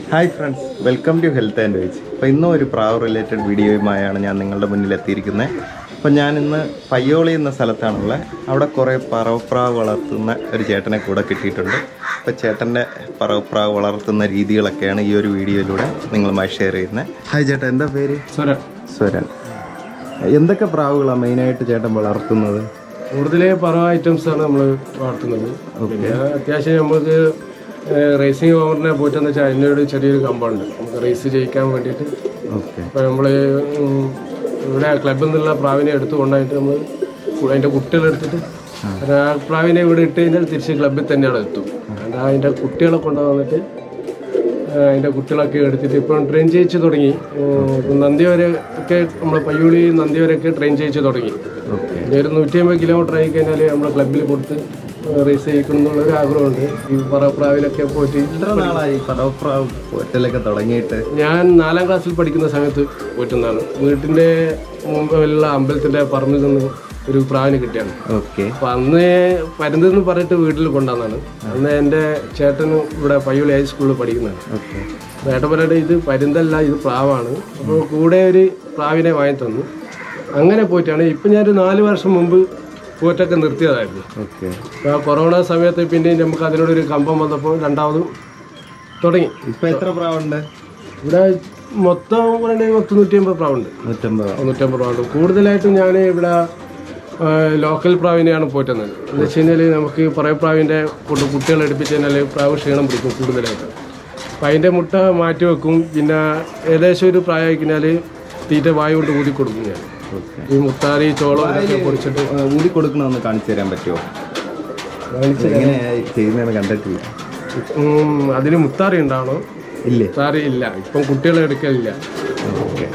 Hi friends welcome to health and wage അപ്പോൾ ഇന്നും ഒരു പ്രാവ് റിലേറ്റഡ് വീഡിയോയുമായാണ് ഞാൻ നിങ്ങളുടെ മുന്നിൽ എത്തിയിരിക്കുന്നത് അപ്പോൾ ഞാൻ ഇന്ന് പയ്യോളി എന്ന സ്ഥലത്താണുള്ളത് അവിടെ കുറേ പറവപ്രാവ് വളർത്തുന്ന ഒരു ചേട്ടനെ കൂടെ കിട്ടിയിട്ടുണ്ട് അപ്പോൾ ചേട്ടൻ്റെ പറവപ്രാവ് വളർത്തുന്ന രീതികളൊക്കെയാണ് ഈ ഒരു വീഡിയോയിലൂടെ നിങ്ങളുമായി ഷെയർ ചെയ്യുന്നത് ഹായ് ചേട്ടാ എന്താ പേര് സ്വരം സ്വരൻ എന്തൊക്കെ പ്രാവുകളാണ് മെയിനായിട്ട് ചേട്ടൻ വളർത്തുന്നത് കൂടുതലേ പറവ ഐറ്റംസ് ആണ് നമ്മൾ വളർത്തുന്നത് പിന്നെ അത്യാവശ്യം നമുക്ക് റേസിംഗ് ഓവറിനെ പോയിട്ടെന്ന് വെച്ചാൽ അതിനൊരു ചെറിയൊരു കമ്പുണ്ട് നമുക്ക് റേസ് ചെയ്യിക്കാൻ വേണ്ടിയിട്ട് ഓക്കെ അപ്പോൾ നമ്മൾ ഇവിടെ ക്ലബിൽ നിന്നുള്ള പ്രാവിനെ എടുത്തു കൊണ്ടായിട്ട് നമ്മൾ അതിൻ്റെ കുട്ടികളെടുത്തിട്ട് അത് ആ പ്രാവിനെ ഇവിടെ ഇട്ട് കഴിഞ്ഞാൽ തിരിച്ച് ക്ലബിൽ തന്നെയാണ് എത്തും അത് അതിൻ്റെ കുട്ടികളെ കൊണ്ടുവന്നിട്ട് ആ, അതിൻ്റെ കുട്ടികളൊക്കെ എടുത്തിട്ട് ഇപ്പം ട്രെയിൻ ചെയ്യിച്ച് തുടങ്ങി ഉം, ഇപ്പം നന്ദി വരെ ഒക്കെ നമ്മൾ പയ്യോളി നന്ദി വരെയൊക്കെ ട്രെയിൻ ചെയ്യിച്ച് തുടങ്ങി ഓക്കെ ഇനി ഒരു നൂറ്റി അമ്പത് കിലോമീറ്റർ ആയി കഴിഞ്ഞാൽ നമ്മൾ ക്ലബിൽ കൊടുത്ത് റേസ് ചെയ്യിക്കണം എന്നുള്ളൊരു ആഗ്രഹമുണ്ട് ഈ പറപ്രാവിലൊക്കെ പോയിട്ട് എത്ര നാളായി പറവപ്രാവ് പോറ്റലൊക്കെ തുടങ്ങിയിട്ട് ഞാൻ നാലാം ക്ലാസ്സിൽ പഠിക്കുന്ന സമയത്ത് പോയിട്ടുന്നതാണ് വീട്ടിൻ്റെ മുമ്പിലുള്ള അമ്പലത്തിൻ്റെ പറമ്പിൽ നിന്ന് ഒരു പ്രാവിന് കിട്ടിയാണ് ഓക്കെ അപ്പം അന്ന് പരുന്തെന്ന് പറഞ്ഞിട്ട് വീട്ടിൽ കൊണ്ടുവന്നാണ് അന്ന് എൻ്റെ ചേട്ടനും ഇവിടെ പയ്യോളി ഹൈ സ്കൂളിൽ പഠിക്കുന്നതാണ് ഓക്കെ ഏട്ടൻ പറഞ്ഞിട്ട് ഇത് പരുന്തല്ല ഇത് പ്രാവാണ് അപ്പോൾ കൂടെ ഒരു പ്രാവിനെ വാങ്ങി തന്നു അങ്ങനെ പോയിട്ടാണ് ഇപ്പം ഞാനൊരു നാല് വർഷം മുമ്പ് പോറ്റൊക്കെ നിർത്തിയതായിരുന്നു ഓക്കെ അപ്പോൾ ആ കൊറോണ സമയത്ത് പിന്നെ നമുക്ക് അതിനോടൊരു കമ്പം വന്നപ്പോൾ രണ്ടാമതും തുടങ്ങി ഇപ്പൊ എത്ര പ്രാവുണ്ട് ഇവിടെ മൊത്തം പറയുന്നത് പത്ത് നൂറ്റി അമ്പത് പ്രാവുണ്ട് നൂറ്റമ്പത് നൂറ്റമ്പത് പ്രാവുണ്ട് കൂടുതലായിട്ടും ഞാൻ ഇവിടെ ആ, ലോക്കൽ പ്രാവിനെയാണ് പോറ്റുന്നത് എന്ന് വെച്ച് കഴിഞ്ഞാൽ നമുക്ക് കുറേ പ്രാവിൻ്റെ കൊണ്ട് കുട്ടികളെ എടുപ്പിച്ച് കഴിഞ്ഞാൽ പ്രാവ് ക്ഷീണം പിടിക്കും കൂടുതലായിട്ട് അപ്പം അതിൻ്റെ മുട്ട മാറ്റി വെക്കും പിന്നെ ഏകദേശം ഒരു പ്രായമായി കഴിഞ്ഞാൽ തീറ്റ വായു കൊണ്ട് ഊതി കൊടുക്കും ഞാൻ ഓക്കെ ഈ മുത്താറി ചോളം ഇതൊക്കെ പൊടിച്ചിട്ട് ഊതി കൊടുക്കണമെന്ന് കാണിച്ചു തരാൻ പറ്റുമോ എങ്ങനെയാ ചെയ്യുന്നതെന്ന് കണ്ടിട്ടില്ല ഉം, അതിന് മുത്താറി ഉണ്ടാവണം ഇല്ലേ മുത്താറി ഇല്ല ഇപ്പം കുട്ടികളെ എടുക്കലില്ല ഓക്കെ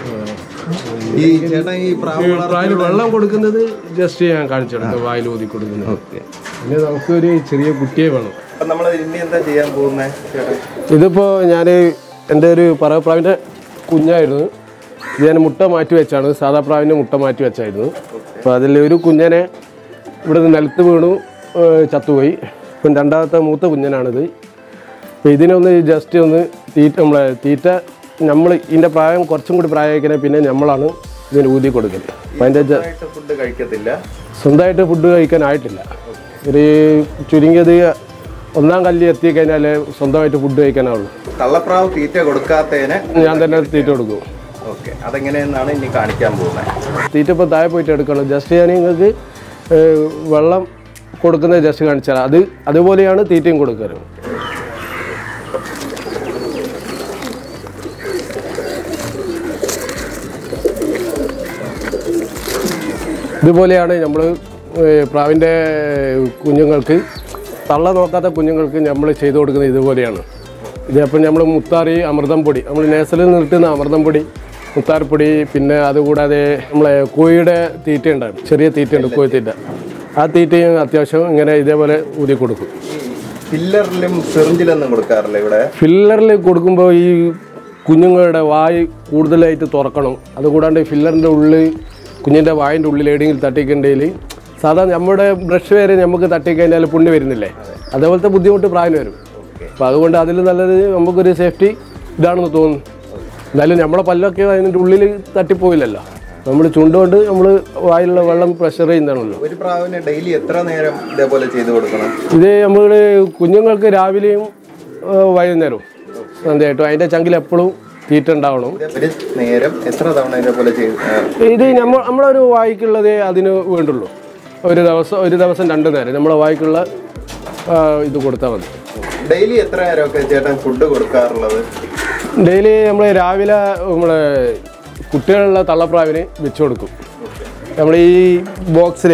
ഈ ചേട്ടാ ഈ പ്രാവ് വളർ- പ്രാവിന് വെള്ളം കൊടുക്കുന്നത് ജസ്റ്റ് ഞാൻ കാണിച്ചു കൊടുക്കും വായിൽ ഊതി കൊടുക്കുന്നത് ഓക്കെ പിന്നെ നമുക്കൊരു ചെറിയ കുട്ടിയെ വേണം അപ്പൊ നമ്മൾ ഇനി എന്താ ചെയ്യാൻ പോകുന്നത് ചേട്ടാ ഇതിപ്പോൾ ഞാൻ എൻ്റെ ഒരു പറവപ്രാവിൻ്റെ കുഞ്ഞായിരുന്നു ഇത് ഞാൻ മുട്ട മാറ്റി വെച്ചാണ് സാധാ പ്രാവിൻ്റെ മുട്ട മാറ്റി വെച്ചായിരുന്നു അപ്പോൾ അതിൽ ഒരു കുഞ്ഞനെ ഇവിടെ നിന്ന് നിലത്ത് വീണു ഏഹ് ചത്തുപോയി ഇപ്പം രണ്ടാമത്തെ മൂത്ത കുഞ്ഞനാണിത് അപ്പോൾ ഇതിനൊന്ന് ജസ്റ്റ് ഒന്ന് തീറ്റ നമ്മളെ തീറ്റ നമ്മൾ ഇതിൻ്റെ പ്രായം കുറച്ചും കൂടി പ്രായമാക്കിയാൽ പിന്നെ നമ്മളാണ് ഇതിന് ഊതി കൊടുക്കൽ അപ്പം അതിൻ്റെ ജ- ഫുഡ് കഴിക്കത്തില്ല സ്വന്തമായിട്ട് ഫുഡ് കഴിക്കാനായിട്ടില്ല ഒരു ചുരുങ്ങിയത് ഒന്നാം കല്ലി എത്തിക്കഴിഞ്ഞാൽ സ്വന്തമായിട്ട് ഫുഡ് കഴിക്കാനാവുള്ളൂ കള്ളപ്രാവ് തീറ്റ കൊടുക്കാത്തതിന് ഞാൻ തന്നെ തീറ്റ കൊടുക്കും ഓക്കെ അതെങ്ങനെയെന്നാണ് ഇനി കാണിക്കാൻ പോകുന്നത് തീറ്റ ഇപ്പോൾ താഴെ പോയിട്ട് എടുക്കണം ജസ്റ്റ് ഞാൻ നിങ്ങൾക്ക് ഏഹ്, വെള്ളം കൊടുക്കുന്നത് ജസ്റ്റ് കാണിച്ചാൽ അത് അതുപോലെയാണ് തീറ്റയും കൊടുക്കാറ് ഇതുപോലെയാണ് നമ്മൾ പ്രാവിൻ്റെ കുഞ്ഞുങ്ങൾക്ക് തള്ള നോക്കാത്ത കുഞ്ഞുങ്ങൾക്ക് നമ്മൾ ചെയ്തു കൊടുക്കുന്നത് ഇതുപോലെയാണ് ഇതിപ്പോൾ നമ്മൾ മുത്താറി അമൃതം പൊടി നമ്മൾ നേസലിൽ നിർത്തുന്ന അമൃതം പൊടി മുത്താറിപ്പൊടി പിന്നെ അതുകൂടാതെ നമ്മളെ കോഴിയുടെ തീറ്റ ഉണ്ടാകും ചെറിയ തീറ്റയുണ്ട് കോഴി തീറ്റ ആ തീറ്റയും അത്യാവശ്യം ഇങ്ങനെ ഇതേപോലെ ഊതി കൊടുക്കും ഫില്ലറിലും സിറിഞ്ചിലൊന്നും കൊടുക്കാറില്ല ഇവിടെ ഫില്ലറിൽ കൊടുക്കുമ്പോൾ ഈ കുഞ്ഞുങ്ങളുടെ വായ് കൂടുതലായിട്ട് തുറക്കണം അതുകൂടാണ്ട് ഫില്ലറിൻ്റെ ഉള്ളിൽ കുഞ്ഞിൻ്റെ വായിൻ്റെ ഉള്ളിൽ എവിടെയെങ്കിലും തട്ടിക്കണ്ടെങ്കിൽ സാധാരണ നമ്മുടെ ബ്രഷ് വരെ നമുക്ക് തട്ടിക്കഴിഞ്ഞാൽ പുണ്ണ് വരുന്നില്ലേ അതേപോലത്തെ ബുദ്ധിമുട്ട് പ്രായം വരും അപ്പോൾ അതുകൊണ്ട് അതിൽ നല്ലത് നമുക്കൊരു സേഫ്റ്റി ഇതാണെന്ന് തോന്നുന്നു എന്നാലും നമ്മളെ പല്ലൊക്കെ അതിൻ്റെ ഉള്ളിൽ തട്ടിപ്പോയില്ലല്ലോ നമ്മൾ ചുണ്ടുകൊണ്ട് നമ്മൾ വായിലുള്ള വെള്ളം പ്രഷർ ചെയ്യുന്നതാണല്ലോ ഒരു പ്രാവിന് ഡെയിലി എത്ര നേരം ഇതേപോലെ ചെയ്തു കൊടുക്കണം ഇത് നമ്മൾ കുഞ്ഞുങ്ങൾക്ക് രാവിലെയും ആ, വൈകുന്നേരവും സന്ധ്യയായിട്ടും അതിൻ്റെ ചങ്കിൽ എപ്പോഴും തീറ്റ ഉണ്ടാവണം ഒരു നേരം എത്ര തവണ ഇതേപോലെ ചെയ്ത് ആ, ഇത് നമ്മൾ നമ്മളൊരു വായിക്കുള്ളതേ അതിന് വേണ്ടുള്ളൂ ഒരു ദിവസം ഒരു ദിവസം രണ്ട് നേരം നമ്മളെ വായിക്കുള്ള ആ, ഇത് കൊടുത്താൽ മതി ഡെയിലി എത്ര നേരമൊക്കെ ചേട്ടൻ ഫുഡ് കൊടുക്കാറുള്ളത് ഡെയിലി നമ്മൾ രാവിലെ നമ്മളെ കുട്ടികളുള്ള തള്ളപ്രാവിന് വെച്ച് കൊടുക്കും നമ്മൾ ഈ ബോക്സിൽ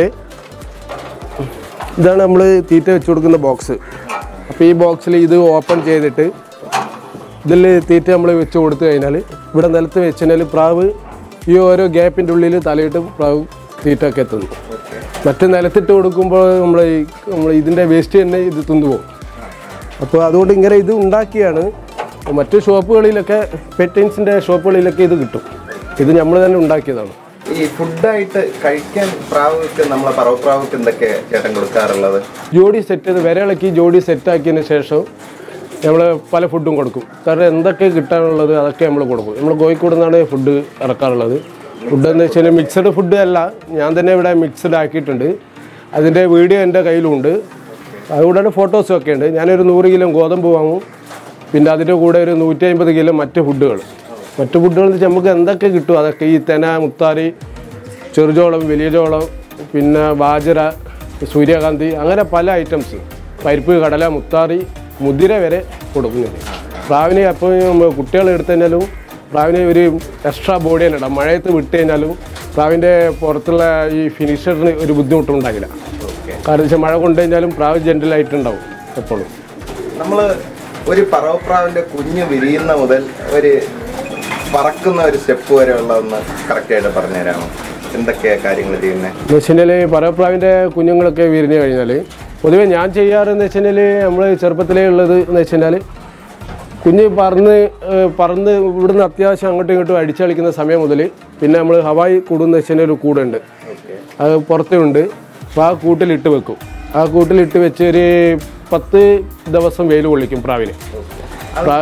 ഇതാണ് നമ്മൾ തീറ്റ വെച്ച് കൊടുക്കുന്ന ബോക്സ് അപ്പോൾ ഈ ബോക്സിൽ ഇത് ഓപ്പൺ ചെയ്തിട്ട് ഇതിൽ തീറ്റ നമ്മൾ വെച്ച് കൊടുത്തു കഴിഞ്ഞാൽ ഇവിടെ നിലത്ത് വെച്ച് കഴിഞ്ഞാൽ പ്രാവ് ഈ ഓരോ ഗ്യാപ്പിൻ്റെ ഉള്ളിൽ തലയിട്ട് പ്രാവ് തീറ്റ ഒക്കെ എത്തുന്നു മറ്റ് നിലത്തിട്ട് കൊടുക്കുമ്പോൾ നമ്മൾ ഈ നമ്മൾ ഇതിൻ്റെ വേസ്റ്റ് തന്നെ ഇത് തിന്നുപോകും അപ്പോൾ അതുകൊണ്ട് ഇങ്ങനെ ഇത് ഉണ്ടാക്കിയാണ് മറ്റു ഷോപ്പുകളിലൊക്കെ പെറ്റിൻസിൻ്റെ ഷോപ്പുകളിലൊക്കെ ഇത് കിട്ടും ഇത് നമ്മൾ തന്നെ ഉണ്ടാക്കിയതാണ് ഈ ഫുഡായിട്ട് കഴിക്കാൻ പ്രാവുക്ക് നമ്മളെ പറവപ്രാവുക്ക് എന്തൊക്കെ ചേട്ടൻ കൊടുക്കാറുള്ളത് ജോഡി സെറ്റ് ചെയ്ത് വിരളക്കി ജോഡി സെറ്റാക്കിയതിന് ശേഷം നമ്മൾ പല ഫുഡും കൊടുക്കും കാരണം എന്തൊക്കെ കിട്ടാനുള്ളത് അതൊക്കെ നമ്മൾ കൊടുക്കും നമ്മൾ കോഴിക്കോട് നിന്നാണ് ഫുഡ് ഇറക്കാറുള്ളത് ഫുഡ് എന്ന് വെച്ചാൽ മിക്സഡ് ഫുഡ് അല്ല ഞാൻ തന്നെ ഇവിടെ മിക്സഡ് ആക്കിയിട്ടുണ്ട് അതിൻ്റെ വീഡിയോ എൻ്റെ കയ്യിലുണ്ട് അതുകൂടാതെ ഫോട്ടോസും ഒക്കെ ഉണ്ട് ഞാനൊരു നൂറ് കിലോ ഗോതമ്പ് വാങ്ങും പിന്നെ അതിൻ്റെ കൂടെ ഒരു നൂറ്റി അമ്പത് കിലോ മറ്റ് ഫുഡുകൾ മറ്റ് ഫുഡുകൾ എന്ന് വെച്ചാൽ നമുക്ക് എന്തൊക്കെ കിട്ടും അതൊക്കെ ഈ തെന മുത്താരി ചെറുചോളം വലിയ ചോളം പിന്നെ ബാജര സൂര്യകാന്തി അങ്ങനെ പല ഐറ്റംസ് പരിപ്പ് കടല മുത്താറി മുതിര വരെ കൊടുക്കുന്നുണ്ട് പ്രാവിനെ അപ്പോൾ കുട്ടികൾ എടുത്തു കഴിഞ്ഞാലും പ്രാവിന് ഒരു എക്സ്ട്രാ ബോഡി തന്നെ ഇടാം മഴയത്ത് വിട്ട് കഴിഞ്ഞാലും പ്രാവിൻ്റെ പുറത്തുള്ള ഈ ഫിനിഷറിന് ഒരു ബുദ്ധിമുട്ടും ഉണ്ടാകില്ല കാരണം വെച്ചാൽ മഴ കൊണ്ടു കഴിഞ്ഞാലും പ്രാവ് ജെൻറ്റലായിട്ടുണ്ടാവും എപ്പോഴും നമ്മൾ ഒരു പറവപ്രാവിന്റെ കുഞ്ഞ് വിരിയുന്ന മുതൽ ഒരു പറക്കുന്ന ഒരു സ്റ്റെപ്പ് വരെ ഉള്ളതെന്ന് കറക്റ്റായിട്ട് പറഞ്ഞുതരാമോ എന്തൊക്കെയാ കാര്യങ്ങൾ ചെയ്യുന്നത് എന്ന് വെച്ചാൽ പറവപ്രാവിൻ്റെ കുഞ്ഞുങ്ങളൊക്കെ വിരിഞ്ഞു കഴിഞ്ഞാൽ പൊതുവെ ഞാൻ ചെയ്യാറെന്ന് വെച്ചാൽ നമ്മൾ ചെറുപ്പത്തിലേ ഉള്ളത് എന്ന് വെച്ചാൽ കുഞ്ഞ് പറന്ന് ഏഹ് പറന്ന് ഇവിടുന്ന് അത്യാവശ്യം അങ്ങോട്ടും ഇങ്ങോട്ടും അടിച്ചളിക്കുന്ന സമയം മുതൽ പിന്നെ നമ്മൾ ഹവായി കൂടുന്ന വെച്ചാൽ ഒരു കൂടുണ്ട് അത് പുറത്തുണ്ട് അപ്പോൾ ആ കൂട്ടിലിട്ട് വെക്കും ആ കൂട്ടിലിട്ട് വെച്ച് ഒരു പത്ത് ദിവസം വെയിൽ കൊള്ളിക്കും പ്രാവിന് പ്രാ-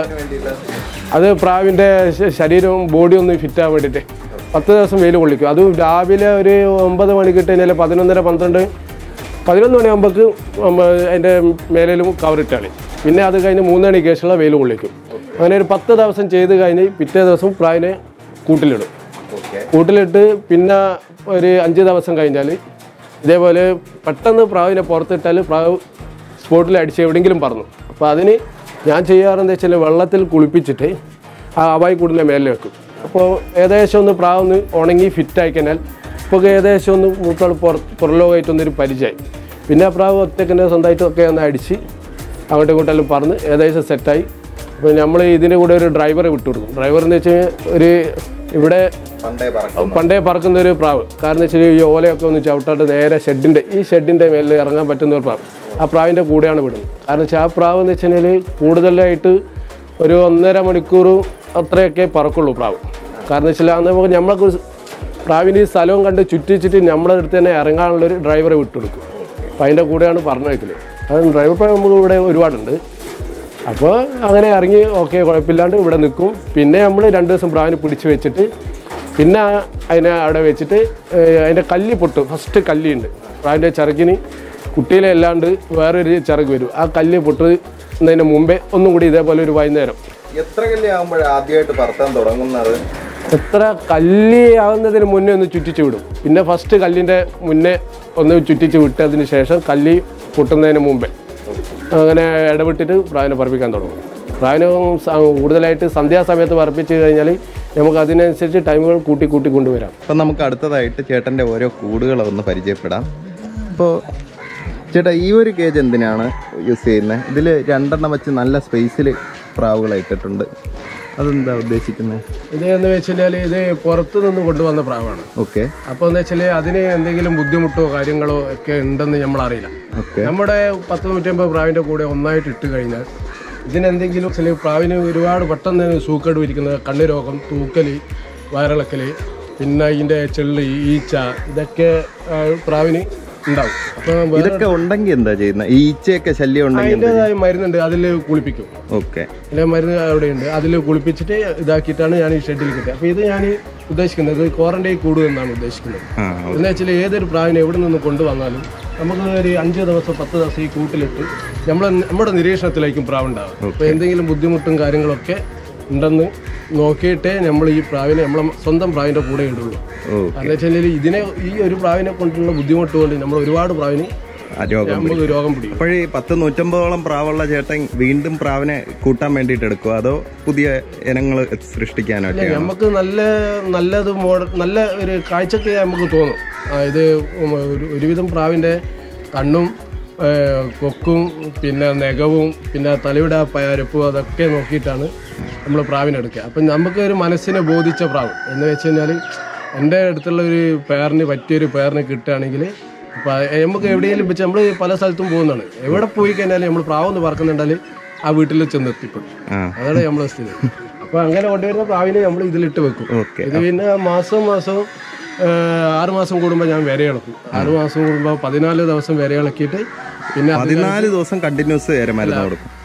അത് പ്രാവിൻ്റെ ശ- ശരീരവും ബോഡി ഒന്ന് ഫിറ്റ് ആവാൻ വേണ്ടിയിട്ട് പത്ത് ദിവസം വെയിൽ കൊള്ളിക്കും അതും രാവിലെ ഒരു ഒമ്പത് മണിക്ക് ഇട്ട് കഴിഞ്ഞാൽ പതിനൊന്നര പന്ത്രണ്ട് പതിനൊന്ന് മണിയാകുമ്പോൾക്ക് അതിൻ്റെ മേലേലും കവറിട്ടാളി പിന്നെ അത് കഴിഞ്ഞ് മൂന്ന് മണിക്ക് ശേഷമുള്ള വെയിൽ കൊള്ളിക്കും അങ്ങനെ ഒരു പത്ത് ദിവസം ചെയ്ത് കഴിഞ്ഞ് പിറ്റേ ദിവസം പ്രാവിനെ കൂട്ടിലിടും ഓക്കെ കൂട്ടിലിട്ട് പിന്നെ ഒരു അഞ്ച് ദിവസം കഴിഞ്ഞാൽ ഇതേപോലെ പെട്ടെന്ന് പ്രാവിനെ പുറത്തിട്ടാൽ പ്രാവ് സ്പോട്ടിൽ അടിച്ച് എവിടെയെങ്കിലും പറന്നു അപ്പോൾ അതിന് ഞാൻ ചെയ്യാറെന്ന് വെച്ചാൽ വെള്ളത്തിൽ കുളിപ്പിച്ചിട്ട് ആ അവായി കൂടിൻ്റെ മേലെ വെക്കും അപ്പോൾ ഏകദേശം ഒന്ന് പ്രാവ് ഒന്ന് ഉണങ്ങി ഫിറ്റായി കഴിഞ്ഞാൽ ഇപ്പോൾ ഏകദേശം ഒന്ന് മൂത്തോൾ പുറ പുറലോകമായിട്ടൊന്നൊരു പരിചയമായി പിന്നെ ആ പ്രാവ് ഒറ്റക്കന്നെ സ്വന്തമായിട്ടൊക്കെ ഒന്ന് അടിച്ച് അങ്ങോട്ടും ഇങ്ങോട്ടെല്ലാം പറന്ന് ഏകദേശം സെറ്റായി അപ്പോൾ നമ്മൾ ഇതിൻ്റെ കൂടെ ഒരു ഡ്രൈവറെ വിട്ടുകൊടുക്കും ഡ്രൈവർ എന്ന് വെച്ച് കഴിഞ്ഞാൽ ഒരു ഇവിടെ പണ്ടേ പറക്കും പണ്ടേ പറക്കുന്ന ഒരു പ്രാവ് കാരണം വെച്ചാൽ ഈ ഓലയൊക്കെ ഒന്ന് ചവിട്ടാണ്ട് നേരെ ഷെഡിൻ്റെ ഈ ഷെഡിൻ്റെ മേലിൽ ഇറങ്ങാൻ പറ്റുന്ന ഒരു പ്രാവ് ആ പ്രാവിൻ്റെ കൂടെയാണ് വിടുന്നത് കാരണം വെച്ചാൽ ആ പ്രാവ് എന്ന് വെച്ച് കഴിഞ്ഞാൽ കൂടുതലായിട്ട് ഒരു ഒന്നര മണിക്കൂർ അത്രയൊക്കെ പറക്കുള്ളൂ പ്രാവ് കാരണം വെച്ചാൽ അന്ന് നമുക്ക് നമ്മളൊക്കെ ഒരു പ്രാവിൻ്റെ ഈ സ്ഥലവും കണ്ട് ചുറ്റിച്ചിട്ട് നമ്മുടെ അടുത്ത് തന്നെ ഇറങ്ങാനുള്ളൊരു ഡ്രൈവറെ വിട്ടുകൊടുക്കും അപ്പോൾ അതിൻ്റെ കൂടെയാണ് പറഞ്ഞു വയ്ക്കല് അത് ഡ്രൈവർ പ്രാവ് നമുക്ക് ഇവിടെ ഒരുപാടുണ്ട് അപ്പോൾ അങ്ങനെ ഇറങ്ങി ഓക്കെ കുഴപ്പമില്ലാണ്ട് ഇവിടെ നിൽക്കും പിന്നെ നമ്മൾ രണ്ട് ദിവസം പ്രാവിനെ പിടിച്ച് വെച്ചിട്ട് പിന്നെ അതിനെ അവിടെ വെച്ചിട്ട് ഏഹ്, അതിൻ്റെ കല്ലി പൊട്ടും ഫസ്റ്റ് കല്ലിയുണ്ട് പ്രാവിൻ്റെ ചിറകിന് കുട്ടിയിലെ അല്ലാണ്ട് വേറൊരു ചിറക് വരും ആ കല്ല് പൊട്ടുന്നതിന് മുമ്പേ ഒന്നും കൂടി ഇതേപോലെ ഒരു വൈകുന്നേരം എത്ര കല്ല് ആകുമ്പോഴാണ് ആദ്യമായിട്ട് പറത്താൻ തുടങ്ങുന്നത് എത്ര കല്ലി ആവുന്നതിന് മുന്നേ ഒന്ന് ചുറ്റിച്ച് വിടും പിന്നെ ഫസ്റ്റ് കല്ലിൻ്റെ മുന്നേ ഒന്ന് ചുറ്റിച്ച് വിട്ടതിന് ശേഷം കല്ലി പൊട്ടുന്നതിന് മുമ്പേ അങ്ങനെ ഇടവിട്ടിട്ട് പ്രാവിനെ പറപ്പിക്കാൻ തുടങ്ങും പ്രാവിനെ സ- കൂടുതലായിട്ട് സന്ധ്യാസമയത്ത് പറപ്പിച്ച് കഴിഞ്ഞാൽ നമുക്ക് അതിനനുസരിച്ച് ടൈമുകൾ കൂട്ടി കൂട്ടി കൊണ്ടുവരാം അപ്പം നമുക്ക് അടുത്തതായിട്ട് ചേട്ടൻ്റെ ഓരോ കൂടുകളൊന്ന് പരിചയപ്പെടാം അപ്പോൾ ചേട്ടാ ഈ ഒരു കേജ് എന്തിനാണ് യൂസ് ചെയ്യുന്നത് ഇതിൽ രണ്ടെണ്ണം വെച്ച് നല്ല സ്പേസിൽ പ്രാവുകൾ ഇട്ടിട്ടുണ്ട് അതെന്താ ഉദ്ദേശിക്കുന്നത് ഇത് എന്ന് വെച്ചാൽ ഇത് പുറത്തു നിന്ന് കൊണ്ടുവന്ന പ്രാവാണ് ഓക്കെ അപ്പോൾ എന്ന് വെച്ചാൽ അതിന് എന്തെങ്കിലും ബുദ്ധിമുട്ടോ കാര്യങ്ങളോ ഒക്കെ ഉണ്ടെന്ന് നമ്മൾ അറിയില്ല ഓക്കെ നമ്മുടെ പത്ത് നൂറ്റമ്പത് പ്രാവിൻ്റെ കൂടെ ഒന്നായിട്ട് ഇട്ട് കഴിഞ്ഞാൽ ഇതിനെന്തെങ്കിലും ചില പ്രാവിന് ഒരുപാട് പെട്ടെന്ന് സൂക്കേട് പിരിക്കുന്നത് കണ്ണ് രോഗം തൂക്കല് വയറിളക്കൽ പിന്നെ ഇതിൻ്റെ ചെള്ളി ഈച്ച ഇതൊക്കെ ആ, പ്രാവിന് ഉണ്ടാവും അപ്പോൾ ഇതൊക്കെ ഉണ്ടെങ്കിൽ എന്താ ചെയ്യുന്നത് ഈ ഈച്ചയൊക്കെ ശല്യം ഉണ്ടെങ്കിൽ അതിൻ്റെതായ മരുന്നുണ്ട് അതിൽ കുളിപ്പിക്കും ഓക്കെ അതിലെ മരുന്ന് അവിടെയുണ്ട് അതിൽ കുളിപ്പിച്ചിട്ട് ഇതാക്കിയിട്ടാണ് ഞാൻ ഈ ഷെഡിൽ കിട്ടുക അപ്പോൾ ഇത് ഞാൻ ഉദ്ദേശിക്കുന്നത് ക്വാറന്റൈൻ കൂടുക എന്നാണ് ഉദ്ദേശിക്കുന്നത് ആ എന്ന് വെച്ചാൽ ഏതൊരു പ്രാവിനെ എവിടെ നിന്ന് കൊണ്ടുവന്നാലും നമുക്ക് ഒരു അഞ്ച് ദിവസം പത്ത് ദിവസം ഈ കൂട്ടിലിട്ട് നമ്മൾ നമ്മുടെ നിരീക്ഷണത്തിലായിരിക്കും പ്രാവ് ഉണ്ടാവുക അപ്പോൾ എന്തെങ്കിലും ബുദ്ധിമുട്ടും കാര്യങ്ങളൊക്കെ ഉണ്ടെന്ന് നോക്കിയിട്ടേ നമ്മൾ ഈ പ്രാവിനെ നമ്മളെ സ്വന്തം പ്രാവിൻ്റെ കൂടെ ഇടുള്ളൂ ഓ കാരണം വെച്ചാൽ ഇതിനെ ഈ ഒരു പ്രാവിനെ കൊണ്ടുള്ള ബുദ്ധിമുട്ട് കൊണ്ട് നമ്മൾ ഒരുപാട് പ്രാവിന് ആ രോഗം നമുക്ക് രോഗം പിടിക്കും അപ്പോഴീ പത്ത് നൂറ്റമ്പതോളം പ്രാവുള്ള ചേട്ടൻ വീണ്ടും പ്രാവിനെ കൂട്ടാൻ വേണ്ടിയിട്ട് എടുക്കുമോ അതോ പുതിയ ഇനങ്ങൾ സൃഷ്ടിക്കാനൊക്കെയാണോ നമുക്ക് നല്ല നല്ലത് മോഡൽ നല്ല ഒരു കാഴ്ചക്ക് നമുക്ക് തോന്നും ആ, ഇത് ഉം ഒരു ഒരുവിധം പ്രാവിൻ്റെ കണ്ണും ഏ, കൊക്കും പിന്നെ നഖവും പിന്നെ തലയുടെ ആ പരപ്പും അതൊക്കെ നോക്കിയിട്ടാണ് നമ്മൾ പ്രാവിനെടുക്കുക അപ്പം നമുക്ക് ഒരു മനസ്സിനെ ബോധിച്ച പ്രാവ് എന്ന് വെച്ച് കഴിഞ്ഞാൽ എൻ്റെ അടുത്തുള്ള ഒരു പേരിന് പറ്റിയൊരു പേരിന് കിട്ടുകയാണെങ്കിൽ അപ്പം നമുക്ക് എവിടെയെങ്കിലും വെച്ച് നമ്മൾ പല സ്ഥലത്തും പോകുന്നതാണ് എവിടെ പോയി കഴിഞ്ഞാലും നമ്മൾ പ്രാവെന്ന് പറക്കുന്നുണ്ടെങ്കിൽ ആ വീട്ടിൽ ചെന്നെത്തിപ്പെടും ആ അതാണ് നമ്മളെ സ്ഥിതി അപ്പൊ അങ്ങനെ കൊണ്ടുവരുന്ന പ്രാവിനെ നമ്മൾ ഇതിലിട്ട് വെക്കും ഓക്കെ ഇത് പിന്നെ മാസം മാസം ആ, ആറ് മാസം കൂടുമ്പോൾ ഞാൻ വിര ഇളക്കും ആറ് മാസം കൂടുമ്പോൾ പതിനാല് ദിവസം വിര ഇളക്കിയിട്ട് പിന്നെ അത് പതിനാല് ദിവസം കണ്ടിന്യൂസ് മരുന്ന് കൊടുക്കും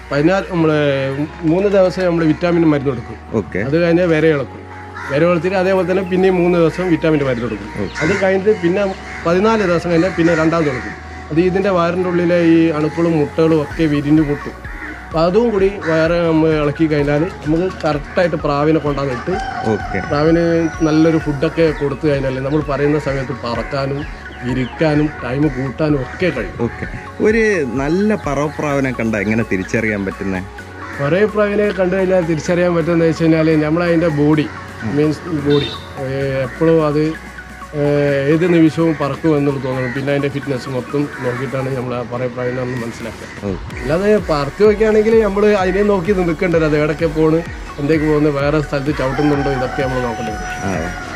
പതിനാല് നമ്മൾ മൂന്ന് ദിവസം നമ്മൾ വിറ്റാമിൻ മരുന്ന് കൊടുക്കും ഓക്കെ അത് കഴിഞ്ഞാൽ വിര ഇളക്കും വിര ഇളത്തിട്ട് അതേപോലെ തന്നെ പിന്നെയും മൂന്ന് ദിവസം വിറ്റാമിൻ മരുന്ന് കൊടുക്കും അത് കഴിഞ്ഞിട്ട് പിന്നെ പതിനാല് ദിവസം കഴിഞ്ഞാൽ പിന്നെ രണ്ടാമത് കൊടുക്കും അത് ഇതിൻ്റെ വയറിൻ്റെ ഉള്ളിലെ ഈ അണുക്കളും മുട്ടകളും ഒക്കെ വിരിഞ്ഞു പൊട്ടും അപ്പോൾ അതും കൂടി വയറ് നമ്മൾ ഇളക്കി കഴിഞ്ഞാൽ നമുക്ക് കറക്റ്റായിട്ട് പ്രാവിനെ കൊണ്ടുവന്നിട്ട് ഓക്കെ പ്രാവിന് നല്ലൊരു ഫുഡൊക്കെ കൊടുത്തു കഴിഞ്ഞാൽ നമ്മൾ പറയുന്ന സമയത്ത് പറക്കാനും ഇരിക്കാനും ടൈം കൂട്ടാനും ഒക്കെ കഴിയും ഓക്കെ ഒരു നല്ല പറവപ്രാവിനെ കണ്ട എങ്ങനെ തിരിച്ചറിയാൻ പറ്റുന്നേ കുറേ പ്രാവിനെ കണ്ടു കഴിഞ്ഞാൽ തിരിച്ചറിയാൻ പറ്റുന്നത് വെച്ച് കഴിഞ്ഞാൽ നമ്മളതിൻ്റെ ബോഡി മീൻസ് ബോഡി എപ്പോഴും അത് ഏഹ്, ഏത് നിമിഷവും പറക്കും എന്നുള്ളത് തോന്നണം പിന്നെ അതിൻ്റെ ഫിറ്റ്നസ് മൊത്തം നോക്കിയിട്ടാണ് നമ്മൾ ആ പറയ പ്രാവിനെ ഒന്ന് മനസ്സിലാക്കുക ഓക്കെ അല്ലാതെ പറത്തി വയ്ക്കുകയാണെങ്കിൽ നമ്മൾ അതിനെ നോക്കി നിൽക്കേണ്ടത് അത് എവിടേക്ക് പോണ് എന്തേക്ക് പോകുന്നു വേറെ സ്ഥലത്ത് ചവിട്ടുന്നുണ്ടോ ഇതൊക്കെ നമ്മൾ നോക്കേണ്ടത് ആ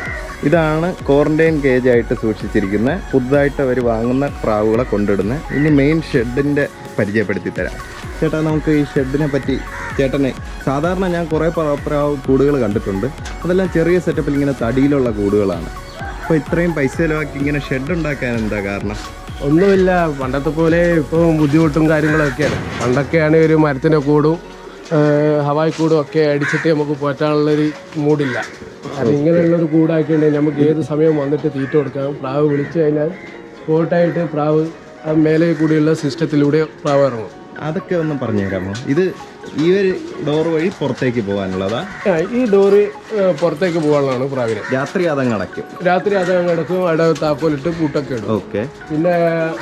ഇതാണ് ക്വാറന്റൈൻ കേജ് ആയിട്ട് സൂക്ഷിച്ചിരിക്കുന്ന പുതുതായിട്ട് അവർ വാങ്ങുന്ന പ്രാവുകളെ കൊണ്ടിടുന്ന ഇനി മെയിൻ ഷെഡിൻ്റെ പരിചയപ്പെടുത്തി തരാം ചേട്ടാ നമുക്ക് ഈ ഷെഡിനെ പറ്റി ചേട്ടനെ സാധാരണ ഞാൻ കുറേ പ്രാവ് കൂടുകൾ കണ്ടിട്ടുണ്ട് അതെല്ലാം ചെറിയ സെറ്റപ്പിൽ ഇങ്ങനെ തടിയിലുള്ള കൂടുകളാണ് അപ്പോൾ ഇത്രയും പൈസ ചിലവാക്കി ഇങ്ങനെ ഷെഡ് ഉണ്ടാക്കാൻ എന്താ കാരണം ഒന്നുമില്ല പണ്ടത്തെ പോലെ ഇപ്പോൾ ബുദ്ധിമുട്ടും കാര്യങ്ങളൊക്കെയാണ് പണ്ടൊക്കെയാണ് ഒരു മരത്തിൻ്റെ കൂടും ഏഹ് ഹവായ് കൂടും ഒക്കെ അടിച്ചിട്ട് നമുക്ക് പോറ്റാനുള്ളൊരു മൂടില്ല അത് ഇങ്ങനെയുള്ളൊരു കൂടാക്കിയിട്ടുണ്ടെങ്കിൽ നമുക്ക് ഏത് സമയം വന്നിട്ട് തീറ്റ കൊടുക്കാം പ്രാവ് വിളിച്ചു കഴിഞ്ഞാൽ സ്പോട്ടായിട്ട് പ്രാവ് ആ മേലെ കൂടിയുള്ള സിസ്റ്റത്തിലൂടെ പ്രാവ് ഇറങ്ങും അതൊക്കെ ഒന്ന് പറഞ്ഞു തരാമോ ഇത് ഈ ഒരു ഡോർ വഴി പുറത്തേക്ക് പോകാനുള്ളതാ ആ, ഈ ഡോറ് ഏഹ് പുറത്തേക്ക് പോകാനുള്ളതാണ് പ്രാവിന് രാത്രി അതങ്ങ് അടയ്ക്കും രാത്രി അത് കിടക്കും അവിടെ താക്കോലിട്ട് പൂട്ടൊക്കെ ഇടും ഓക്കെ പിന്നെ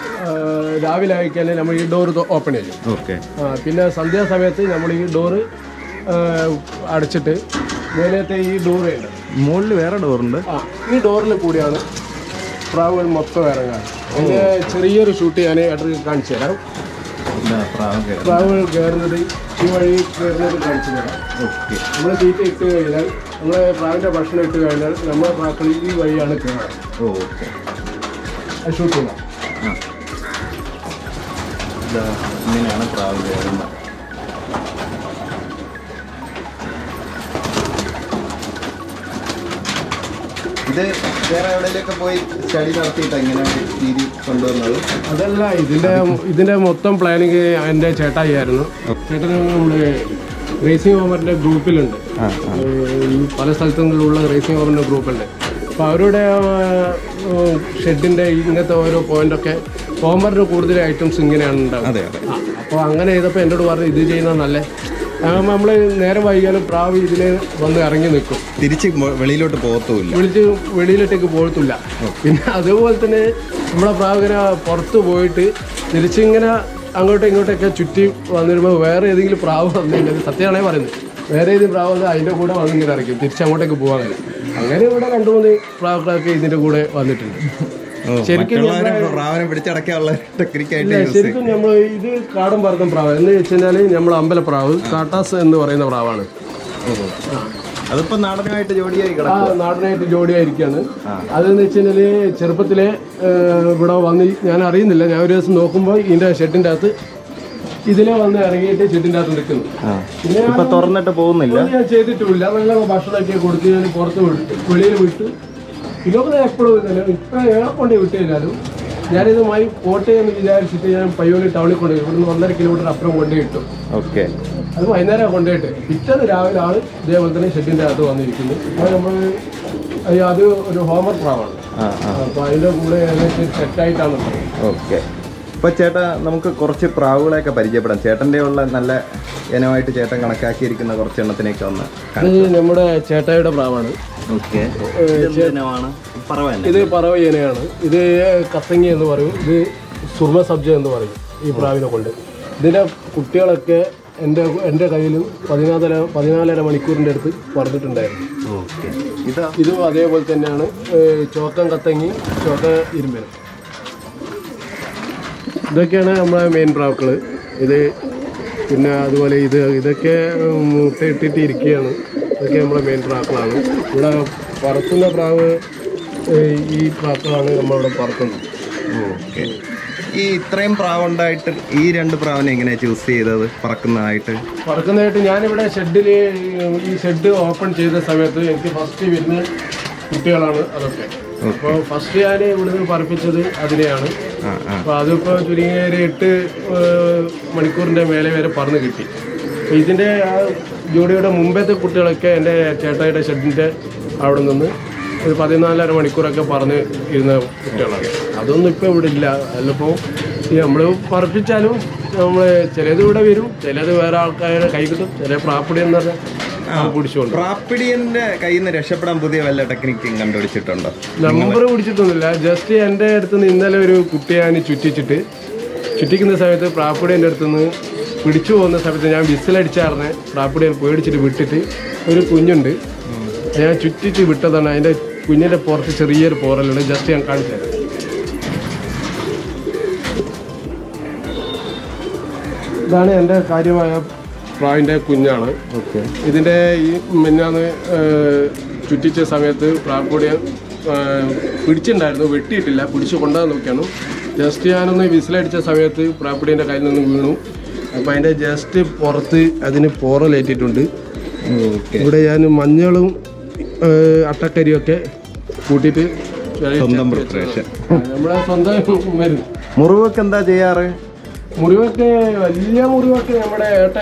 ഏഹ് രാവിലെ ആയിക്കഴിഞ്ഞാൽ നമ്മൾ ഈ ഡോറ് ഓപ്പൺ ചെയ്യും ഓക്കെ ആ, പിന്നെ സന്ധ്യാസമയത്ത് നമ്മൾ ഈ ഡോറ് ആ, അടച്ചിട്ട് മേലത്തെ ഈ ഡോറ് ഉണ്ട് മുകളിൽ വേറെ ഡോറുണ്ട് ആ ഈ ഡോറിൽ കൂടിയാണ് പ്രാവുകൾ മൊത്തം ഇറങ്ങാൻ അതിൻ്റെ ചെറിയൊരു ഷൂട്ട് ഞാൻ ഇടയ്ക്ക് കാണിച്ചു തരാം ഇതാ പ്രാവ് കയറും പ്രാവുകൾ കയറുന്നത് ഈ വഴി കയറുന്നത് കാണിച്ചു തരാം ഓക്കെ നമ്മൾ തീറ്റ ഇട്ട് കഴിഞ്ഞാൽ നമ്മൾ പ്രാവിൻ്റെ ഭക്ഷണം ഇട്ട് കഴിഞ്ഞാൽ നമ്മുടെ പ്രാക്കൾ ഈ വഴിയാണ് കയറുക ഓക്കെ അത് ഷൂട്ട് ചെയ്യാം ആ ഇതാ ഇങ്ങനെയാണ് പ്രാവ് കയറുന്നത് ഇത് വേറെ എവിടെയൊക്കെ പോയി സ്റ്റഡി നടത്തിയിട്ട് എങ്ങനെയാണ് രീതി കൊണ്ടുവന്നത് അതല്ല ഇതിന്റെ ഇതിന്റെ മൊത്തം പ്ലാനിങ് എൻ്റെ ചേട്ടായിയായിരുന്നു ചേട്ടൻ നമ്മുടെ റേസിംഗ് ഓവറിന്റെ ഗ്രൂപ്പിലുണ്ട് ആ ഏഹ് ഈ പല സ്ഥലത്തുള്ള റേസിംഗ് ഓവറിന്റെ ഗ്രൂപ്പുണ്ട് അപ്പോൾ അവരുടെ ഷെഡിന്റെ ഇങ്ങനത്തെ ഓരോ പോയിന്റൊക്കെ ഹോമറിന് കൂടുതൽ ഐറ്റംസ് ഇങ്ങനെയാണ് ഉണ്ടാവുക അതെ അതെ അപ്പോൾ അങ്ങനെ ചെയ്തപ്പോൾ എന്നോട് പറഞ്ഞു ഇത് ചെയ്യുന്നത് നല്ല നമ്മൾ നേരം വൈകിയാലും പ്രാവ് ഇതിന് വന്ന് ഇറങ്ങി നിൽക്കും തിരിച്ച് മൊ- വെളിയിലോട്ട് പോകത്തുമില്ല വിളിച്ച് വെളിയിലോട്ടേക്ക് പോകത്തില്ല പിന്നെ അതുപോലെ തന്നെ നമ്മളെ പ്രാവിനെ പുറത്ത് പോയിട്ട് തിരിച്ചിങ്ങനെ അങ്ങോട്ടും ഇങ്ങോട്ടൊക്കെ ചുറ്റി വന്നിരുമ്പോൾ വേറെ ഏതെങ്കിലും പ്രാവ് വന്നിട്ടുണ്ടെങ്കിൽ സത്യമാണേ പറയുന്നത് വേറെ ഏതെങ്കിലും പ്രാവ് വന്നാൽ അതിൻ്റെ കൂടെ വന്നിങ്ങനെ ഇറക്കും തിരിച്ച് അങ്ങോട്ടേക്ക് പോകാൻ കഴിയും അങ്ങനെ ഇവിടെ രണ്ട് മൂന്ന് പ്രാവുകളൊക്കെ ഇതിൻ്റെ കൂടെ വന്നിട്ടുണ്ട് ഓ, മറ്റുള്ളവരെ പ്രാവിനെ പിടിച്ചടക്കാനുള്ള ടെക്നിക്കായിട്ട് യൂസ് ശരിക്കും നമ്മൾ ഇത് കാടൻ പറക്കും പ്രാവ് എന്ന് വെച്ച് കഴിഞ്ഞാൽ നമ്മൾ അമ്പലപ്രാവ് കാട്ടാസ് എന്ന് പറയുന്ന പ്രാവാണ് അതിപ്പോ നാടനുമായിട്ട് ജോഡിയായി ആ കിടക്കും നാടനായിട്ട് ജോഡിയായിരിക്കാണ് അതെന്ന് വെച്ച് കഴിഞ്ഞാല് ചെറുപ്പത്തിലെ ഏഹ്, ഇവിടെ വന്ന് ഞാൻ അറിയുന്നില്ല ഞാൻ ഒരു ദിവസം നോക്കുമ്പോൾ ഇതിന്റെ ഷെഡിന്റെ അകത്ത് ഇതിലെ വന്ന് ഇറങ്ങിയിട്ട് ഷെഡിന്റെ അകത്ത് നിൽക്കുന്നു പിന്നെ ഞാൻ ഇപ്പൊ തുറന്നിട്ട് പോകുന്നില്ല ഒന്നും ഞാൻ ചെയ്തിട്ടുമില്ല നല്ല ഭക്ഷണമൊക്കെ കൊടുത്ത് ഞാൻ പുറത്ത് വിട്ട് വെളിയിൽ വിട്ട് ഇതൊക്കെ എപ്പോഴും തന്നെ ഇപ്പൊ ഏറെ കൊണ്ട് വിട്ട് കഴിഞ്ഞാലും ഞാനിതുമായി പോട്ടെ എന്ന് വിചാരിച്ചിട്ട് ഞാൻ പയ്യോളി ടൗണിൽ കൊണ്ടുപോയി ഇവിടുന്ന് ഒന്നര കിലോമീറ്റർ അപ്പുറം കൊണ്ടുപോയി ഇട്ടു ഓക്കെ അത് വൈകുന്നേരം കൊണ്ടുപോയിട്ട് പിറ്റേന്ന് രാവിലെ ആള് ഇതേപോലെ തന്നെ ഷെഡിന്റെ അകത്ത് വന്നിരിക്കുന്നു അപ്പോൾ നമ്മൾ അത് ഒരു ഹോംവർക്ക് പ്രാവാണ് ആ ആ അപ്പോൾ അതിന്റെ കൂടെ ഏകദേശം സെറ്റായിട്ടാണ് ഓക്കെ അപ്പൊ ചേട്ടാ നമുക്ക് കുറച്ച് പ്രാവുകളെയൊക്കെ പരിചയപ്പെടാം ചേട്ടൻ്റെ ഉള്ള നല്ല ഇനമായിട്ട് ചേട്ടൻ കണക്കാക്കിയിരിക്കുന്ന കുറച്ച് എണ്ണത്തിനെയൊക്കെ ഒന്ന് ഇത് നമ്മുടെ ചേട്ടായിയുടെ പ്രാവാണ് ഓക്കെ ഇനമാണ് പറവല്ല ഇത് പറവ ഇനയാണ് ഇത് കത്തങ്ങി എന്ന് പറയും ഇത് സുർമ സബ്ജ എന്ന് പറയും ഈ പ്രാവിനെ കൊണ്ട് ഇതിന്റെ കുട്ടികളൊക്കെ എൻ്റെ എൻ്റെ കയ്യിലും പതിനാലര പതിനാലര മണിക്കൂറിൻ്റെ അടുത്ത് പറഞ്ഞിട്ടുണ്ടായിരുന്നു ഓക്കെ ഇതാ ഇതും അതേപോലെ തന്നെയാണ് ഏഹ് ചോക്കം കത്തങ്ങി ചോക്ക ഇരുമ്പനും ഇതൊക്കെയാണ് നമ്മളെ മെയിൻ പ്രാവുക്കൾ ഇത് പിന്നെ അതുപോലെ ഇത് ഇതൊക്കെ ഉം, മുട്ടയിട്ടിട്ട് ഇരിക്കുകയാണ് ഇതൊക്കെ നമ്മളെ മെയിൻ പ്രാക്കളാണ് ഇവിടെ പറക്കുന്ന പ്രാവ് ഏഹ് ഈ പ്രാക്കളാണ് നമ്മളിവിടെ പറക്കുന്നത് ഓക്കെ ഈ ഇത്രയും പ്രാവുണ്ടായിട്ട് ഈ രണ്ട് പ്രാവിനെ എങ്ങനെയാ ചൂസ് ചെയ്തത് പറക്കുന്നതായിട്ട് പറക്കുന്നതായിട്ട് ഞാനിവിടെ ഷെഡിൽ ഈ ഷെഡ് ഓപ്പൺ ചെയ്ത സമയത്ത് എനിക്ക് ഫസ്റ്റ് വരുന്ന കുട്ടികളാണ് അതൊക്കെ അപ്പോൾ ഫസ്റ്റ് ഞാൻ ഇവിടുന്ന് പറപ്പിച്ചത് അതിനെയാണ് ആ ആ അപ്പോൾ അതിപ്പോൾ ചുരുങ്ങിയ ഒരു എട്ട് ഏഹ്, മണിക്കൂറിൻ്റെ മേലെ വരെ പറന്ന് കിട്ടി അപ്പോൾ ഇതിൻ്റെ ആ ജോഡിയുടെ മുമ്പത്തെ കുട്ടികളൊക്കെ എൻ്റെ ചേട്ടായിയുടെ ഷെഡിൻ്റെ അവിടെ നിന്ന് ഒരു പതിനാലര മണിക്കൂറൊക്കെ പറന്ന് ഇരുന്ന കുട്ടികളാണ് അതൊന്നും ഇപ്പോൾ ഇവിടെ ഇല്ല അല്ലപ്പോൾ ഈ നമ്മൾ പറപ്പിച്ചാലും നമ്മൾ ചിലത് ഇവിടെ വരും ചിലത് വേറെ ആൾക്കാരുടെ കൈ കിട്ടും ചില പ്രാപ്പടി എന്ന് പറഞ്ഞാൽ പിടിച്ചുകൊണ്ട് പ്രാപ്പിടിയന്റെ കയ്യിൽ നിന്ന് രക്ഷപ്പെടാൻ പുതിയ വല്ല ടെക്നിക്കും കണ്ടുപിടിച്ചിട്ടുണ്ടോ നമ്പർ പിടിച്ചിട്ടൊന്നുമില്ല ജസ്റ്റ് എൻ്റെ അടുത്ത് നിന്ന് ഇന്നലെ ഒരു കുട്ടിയെ ഞാൻ ചുറ്റിച്ചിട്ട് ചുറ്റിക്കുന്ന സമയത്ത് പ്രാപ്പിടി എൻ്റെ അടുത്ത് നിന്ന് പിടിച്ചു പോകുന്ന സമയത്ത് ഞാൻ വിസിലടിച്ചാർന്ന് പ്രാപ്പിടിയെ പേടിച്ചിട്ട് വിട്ടിട്ട് ഒരു കുഞ്ഞുണ്ട് ഞാൻ ചുറ്റിച്ച് വിട്ടതാണ് അതിൻ്റെ കുഞ്ഞിൻ്റെ പുറത്ത് ചെറിയൊരു പോറലുണ്ട് ജസ്റ്റ് ഞാൻ കാണിച്ചു തരാം ഇതാണ് എൻ്റെ കാര്യമായ പ്രാവിൻ്റെ കുഞ്ഞാണ് ഓക്കെ ഇതിൻ്റെ ഈ മിന്നാന്ന് ചുറ്റിച്ച സമയത്ത് പ്രാപ്പൊടിയ പിടിച്ചിട്ടുണ്ടായിരുന്നു വെട്ടിയിട്ടില്ല പിടിച്ച് കൊണ്ടുപോകാൻ നോക്കിയാണ് ജസ്റ്റ് ഞാനൊന്ന് വിസിലടിച്ച സമയത്ത് പ്രാപ്പൊടീൻ്റെ കയ്യിൽ നിന്ന് വീണു അപ്പോൾ അതിൻ്റെ ജസ്റ്റ് പുറത്ത് അതിന് പോറലേറ്റിട്ടുണ്ട് ഓക്കെ ഇവിടെ ഞാൻ മഞ്ഞളും ഏഹ്, അട്ടക്കരിയൊക്കെ കൂട്ടിയിട്ട് സ്വന്തം പ്രിപ്പറേഷൻ നമ്മളെ സ്വന്തം മരുന്ന് മുറിവൊക്കെ എന്താ ചെയ്യാറ് മുറിവൊക്കെ വലിയ മുറിവൊക്കെ നമ്മുടെ ഏട്ട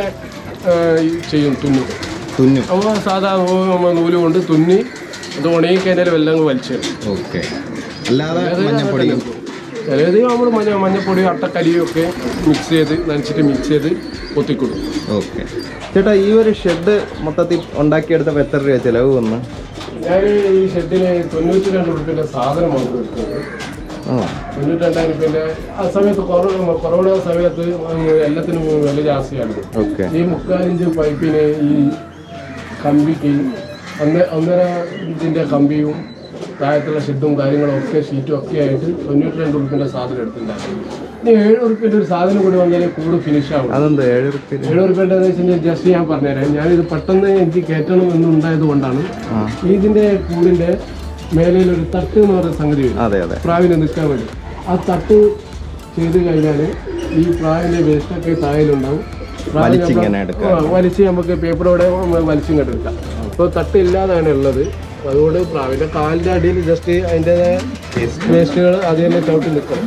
ചെയ്യും തുന്നു തുന്നും നമ്മൾ സാധാ നൂ- നമ്മ നൂല് കൊണ്ട് തുന്നി അത് ഉണങ്ങി കഴിഞ്ഞാൽ വെള്ളം അങ്ങ് വലിച്ചു ഓക്കെ അല്ലാതെ മഞ്ഞപ്പൊടിയും ചിലത് നമ്മൾ മഞ്ഞ മഞ്ഞപ്പൊടി അട്ടക്കരിയും ഒക്കെ മിക്സ് ചെയ്ത് നനച്ചിട്ട് മിക്സ് ചെയ്ത് പൊത്തിക്കൊടുക്കും ഓക്കെ ചേട്ടാ ഈ ഒരു ഷെഡ് മൊത്തത്തിൽ ഉണ്ടാക്കിയെടുത്തപ്പോൾ എത്ര രൂപ ചിലവ് വന്ന് ഞാൻ ഈ ഷെഡിന് തൊണ്ണൂറ്റി രണ്ട് റുപ്യൻ്റെ സാധനം വന്നു എടുത്തത് ആ തൊണ്ണൂറ്റി രണ്ടായിരം റുപ്യൻ്റെ ആ സമയത്ത് കൊറോണ കൊറോണ സമയത്ത് എല്ലാത്തിനും വില ജാസ്തിയാണ് ഓക്കെ ഈ മുക്കാലിഞ്ച് പൈപ്പിന് ഈ കമ്പിക്ക് ഒന്ന് ഒന്നര ഇഞ്ചിൻ്റെ കമ്പിയും താഴത്തുള്ള ഷെഡും കാര്യങ്ങളും ഒക്കെ ഷീറ്റും ഒക്കെ ആയിട്ട് തൊണ്ണൂറ്റി രണ്ട് ഉറുപ്പിൻ്റെ സാധനം എടുത്തിട്ടുണ്ടായിരുന്നു ഇനി ഏഴ് ഉറുപ്പിൻ്റെ ഒരു സാധനം കൂടി വന്നാലേ കൂട് ഫിനിഷ് ആവും അതെന്താ ഏഴ് റുപ്യ ഏഴ് ഉറുപ്പിൻ്റെ എന്ന് വെച്ചാൽ ജസ്റ്റ് ഞാൻ പറഞ്ഞുതരാം ഞാനിത് പെട്ടെന്ന് എനിക്ക് കയറ്റണം എന്നുണ്ടായത് കൊണ്ടാണ് ആ ഇതിൻ്റെ കൂടിൻ്റെ മേലയിൽ ഒരു തട്ട് എന്ന് പറയുന്ന സംഗതി വരും അതെ അതെ പ്രാവിനെ നിൽക്കാൻ വേണ്ടി ആ തട്ട് ചെയ്ത് കഴിഞ്ഞാൽ ഈ പ്രാവിൻ്റെ വേസ്റ്റൊക്കെ താഴെയിലുണ്ടാവും പ്രാവിനെ വലിച്ചിങ്ങനെ നമ്മള് എടുക്കാം ആ, വലിച്ച് നമുക്ക് പേപ്പറോടെ വലിച്ചിങ്ങോട്ട് എടുക്കാം ഇപ്പോൾ തട്ട് ഇല്ലാതാണ് ഉള്ളത് അതുകൊണ്ട് പ്രാവിൻ്റെ കാലിൻ്റെ അടിയിൽ ജസ്റ്റ് അതിൻ്റെതായ വേസ്റ്റുകൾ അത് തന്നെ ചവിട്ടി നിൽക്കണം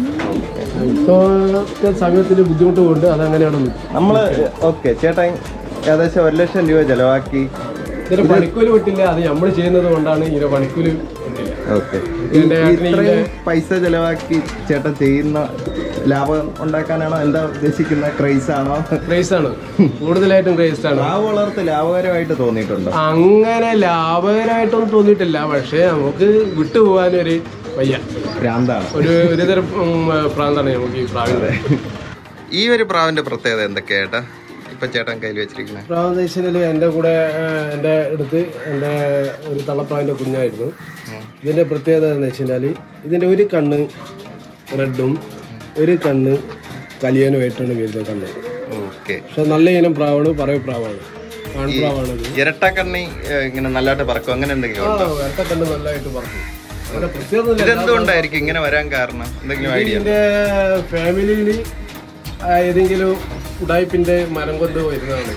ഇപ്പോഴത്തെ സമയത്തിന് ബുദ്ധിമുട്ട് കൊണ്ട് അതങ്ങനെയാണ് നിൽക്കും നമ്മൾ ഓക്കെ ചേട്ടാ ഏകദേശം ഒരു ലക്ഷം രൂപ ചിലവാക്കി ഇതിന് പണിക്കൂലി വിട്ടില്ല അത് നമ്മൾ ചെയ്യുന്നത് കൊണ്ടാണ് ഇതിന് പണിക്കൂലി വിട്ടില്ല ഓക്കെ ഇതിന്റെ ഏട്ടന് ഇത്രയും പൈസ ചിലവാക്കി ചേട്ടൻ ചെയ്യുന്ന ലാഭം ഉണ്ടാക്കാനാണോ എന്താ ഉദ്ദേശിക്കുന്ന ക്രൈസ് ആണോ ക്രേസ് ആണ് കൂടുതലായിട്ടും ക്രേസ് ആണ് പ്രാവ് വളർത്ത് ലാഭകരമായിട്ട് തോന്നിയിട്ടുണ്ടോ അങ്ങനെ ലാഭകരമായിട്ടൊന്നും തോന്നിയിട്ടില്ല പക്ഷേ നമുക്ക് വിട്ടുപോകാനൊരു വയ്യ ഭ്രാന്താണ് ഒരു ഒരുതരം ഉം, പ്രാന്താണ് നമുക്ക് ഈ പ്രാവിന്റെ ഈ ഒരു പ്രാവിന്റെ പ്രത്യേകത എന്തൊക്കെയാ ചേട്ടാ ഇപ്പൊ ചേട്ടൻ കയ്യിൽ വെച്ചിരിക്കുന്നത് പ്രാദേശികയിൽ എൻ്റെ കൂടെ ആ, എൻ്റെ അടുത്ത് എൻ്റെ ഒരു തള്ളപ്രാവിൻ്റെ കുഞ്ഞായിരുന്നു ഇതിൻ്റെ പ്രത്യേകത എന്ന് വെച്ച് കഴിഞ്ഞാൽ ഇതിൻ്റെ ഒരു കണ്ണ് റെഡും ഒരു കണ്ണ് കലിയനുമായിട്ടാണ് വരുന്നത് കണ്ണ് ഓക്കെ പക്ഷെ നല്ല ഇനം പ്രാവാണ് പറയ പ്രാവാണ് ആൺപ്രാവാണ് ഇത് ഇരട്ടക്കണ്ണി ഏഹ്, ഇങ്ങനെ നല്ലതായിട്ട് പറക്കും അങ്ങനെ എന്തെങ്കിലും ആ ഉണ്ടോ വേട്ട കണ്ണ് നല്ലതായിട്ട് പറഞ്ഞു അതിൻ്റെ പ്രത്യേകത ഇല്ല. ഇതെന്തുകൊണ്ടായിരിക്കും ഇങ്ങനെ വരാൻ കാരണം എന്തെങ്കിലും ഐഡിയ ഇതിന്റെ ഫാമിലിയിൽ ഏതെങ്കിലും ഉടായ്പിന്റെ മരം കൊണ്ട് വരുന്നതാണ്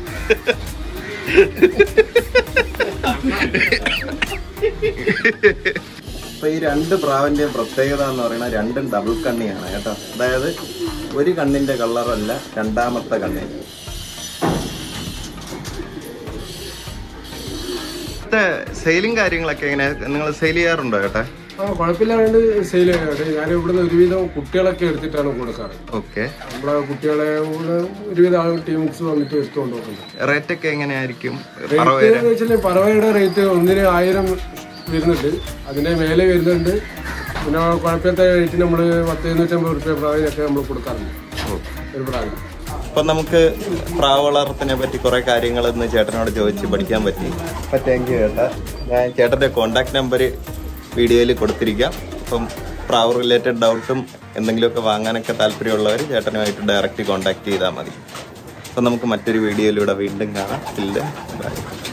അപ്പൊ ഈ രണ്ട് പ്രാവിന്റെയും പ്രത്യേകത എന്ന് പറയുന്നത് രണ്ടും ഡബിൾ കണ്ണിയാണ് കേട്ടോ അതായത് ഒരു കണ്ണിന്റെ കളറല്ല രണ്ടാമത്തെ കണ്ണി സെയിലിംഗ് കാര്യങ്ങളൊക്കെ എങ്ങനെ നിങ്ങൾ സെയിൽ ചെയ്യാറുണ്ടോ ചേട്ടാ ആ കുഴപ്പമില്ലാണ്ട് സെയിൽ ചെയ്യാനായിട്ട് ഞാൻ ഇവിടുന്ന് ഒരുവിധം കുട്ടികളൊക്കെ എടുത്തിട്ടാണ് കൊടുക്കാറ് ഓക്കെ നമ്മളെ കുട്ടികളെ ഇവിടെ ഒരുവിധം ആൾ ടീംസ് വന്നിട്ട് എടുത്തുകൊണ്ട് പോകുന്നുണ്ട് റേറ്റ് ഒക്കെ എങ്ങനെയായിരിക്കും റേറ്റ് എന്ന് വെച്ചാൽ പറവയുടെ റേറ്റ് ഒന്നിന് ആയിരം വരുന്നുണ്ട് അതിന്റെ മേലെ വരുന്നുണ്ട് പിന്നെ കുഴപ്പമില്ലാത്ത റേറ്റ് നമ്മൾ പത്ത് എഴുന്നൂറ്റമ്പത് റുപ്യ പ്രാവിനൊക്കെ നമ്മൾ കൊടുക്കാറുണ്ട് ഒരു പ്രാവിന് അപ്പൊ നമുക്ക് പ്രാവ് വളർത്തിനെ പറ്റി കുറെ കാര്യങ്ങൾ ഇന്ന് ചേട്ടനോട് ചോദിച്ച് പഠിക്കാൻ പറ്റി അപ്പൊ താങ്ക് യു ചേട്ടാ ഞാൻ ചേട്ടന്റെ കോണ്ടാക്ട് നമ്പർ വീഡിയോയിൽ കൊടുത്തിരിക്കാം അപ്പം പ്രാവ് റിലേറ്റഡ് ഡൗട്ടും എന്തെങ്കിലുമൊക്കെ വാങ്ങാനൊക്കെ താല്പര്യമുള്ളവർ ചേട്ടനുമായിട്ട് ഡയറക്റ്റ് കോണ്ടാക്ട് ചെയ്താൽ മതി അപ്പം നമുക്ക് മറ്റൊരു വീഡിയോയിലൂടെ വീണ്ടും കാണാം ഇല്ല ബൈ